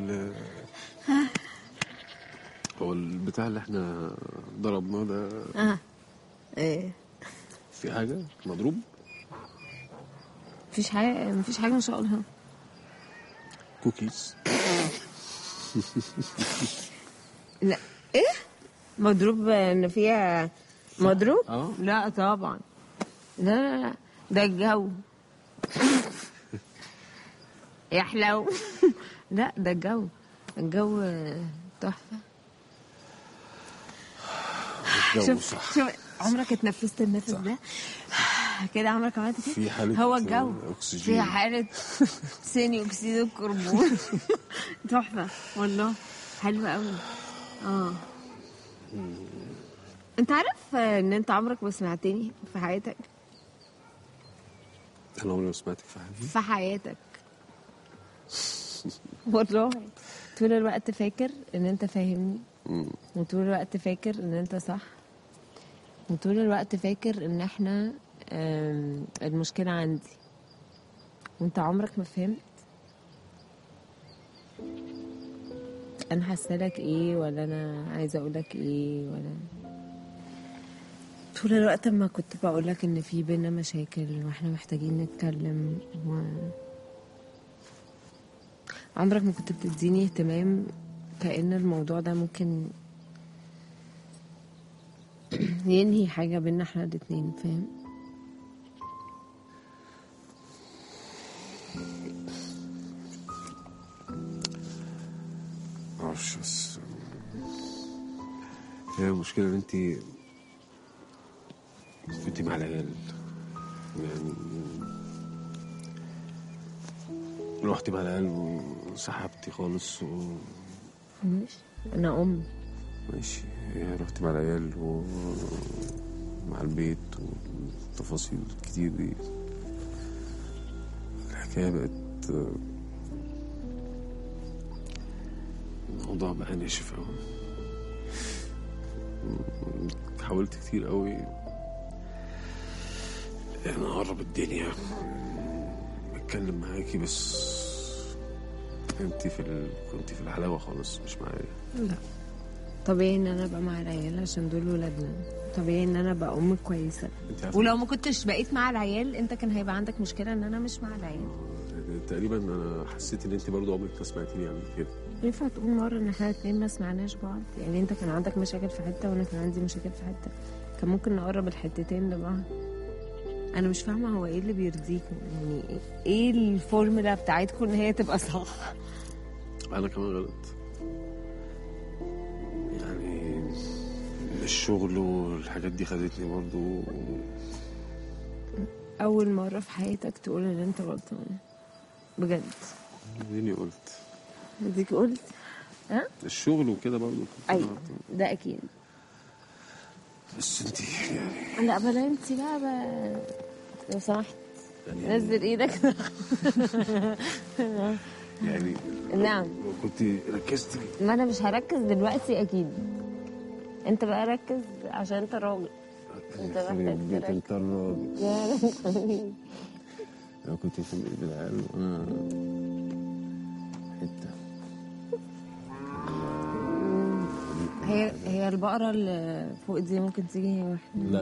ال هو البتاع اللي احنا ضربناه ده اه ايه في حاجة مضروب مفيش حاجه مفيش حاجه مش هقولها كوكيز لا ايه مضروب ان فيها مضروب اه. لا طبعا لا لا لا ده الجو يحلو لا ده الجو الجو تحفه الجو شوف صح شوف عمرك اتنفست النفس ده كده عمرك عملت كده في حالة هو الجو أكسجين. في حالة ثاني أكسيد الكربون تحفة والله حلوة قوي اه انت عارف ان انت عمرك ما سمعتني في حياتك انا عمري ما سمعتك في حاجة في حياتك والله طول الوقت فاكر ان انت فاهمني مم. وطول الوقت فاكر ان انت صح وطول الوقت فاكر ان احنا آم، المشكلة عندي وانت عمرك ما فهمت انا حاسالك ايه ولا انا عايزه اقولك ايه ولا طول الوقت ما كنت بقولك ان في بينا مشاكل واحنا محتاجين نتكلم و... عمرك ما كنت بتديني اهتمام كأن الموضوع ده ممكن ينهي حاجة بينا احنا الاتنين فاهم معرفش بس هي المشكلة ان انت كنت مع العيال يعني رحتي مع العيال وسحبتي خالص و... ماشي انا ام ماشي يعني رحت مع العيال ومع البيت والتفاصيل الكتير دي الحكاية بقت الموضوع بقى ناشف أوي حاولت كتير قوي يعني أقرب الدنيا أتكلم معاكي بس انت في ال... كنت في الحلاوة خالص مش معايا لا طبيعي ان انا ابقى مع العيال عشان دول ولادنا طبيعي ان انا ابقى ام كويسه انت عارفة ولو ما كنتش بقيت مع العيال انت كان هيبقى عندك مشكله ان انا مش مع العيال تقريبا انا حسيت ان انت برضو عمرك ما سمعتيني قبل كده ينفع تقول مرة ان احنا الاتنين ما سمعناش بعض يعني انت كان عندك مشاكل في حتة وانا كان عندي مشاكل في حتة كان ممكن نقرب الحتتين لبعض انا مش فاهمة هو ايه اللي بيرضيكم يعني ايه الفورمولا بتاعتكم ان هي تبقى صح انا كمان غلط يعني الشغل والحاجات دي خدتني برضو اول مرة في حياتك تقول ان انت غلطان بجد اديني قلت اديك قلت ها الشغل وكده برضو كنت ايوه غلطان. ده اكيد بس انت يعني لا بلا انت بقى, بقى لو سمحت يعني, نزل ايدك يعني نعم لو كنت ركزت ما انا مش هركز دلوقتي اكيد انت بقى ركز عشان انت راجل انت محتاج بيت تركز. انت الراجل يا رب. لو كنت في بيت العيال وانا حته هي هي البقرة اللي فوق دي ممكن تيجي هي واحدة لا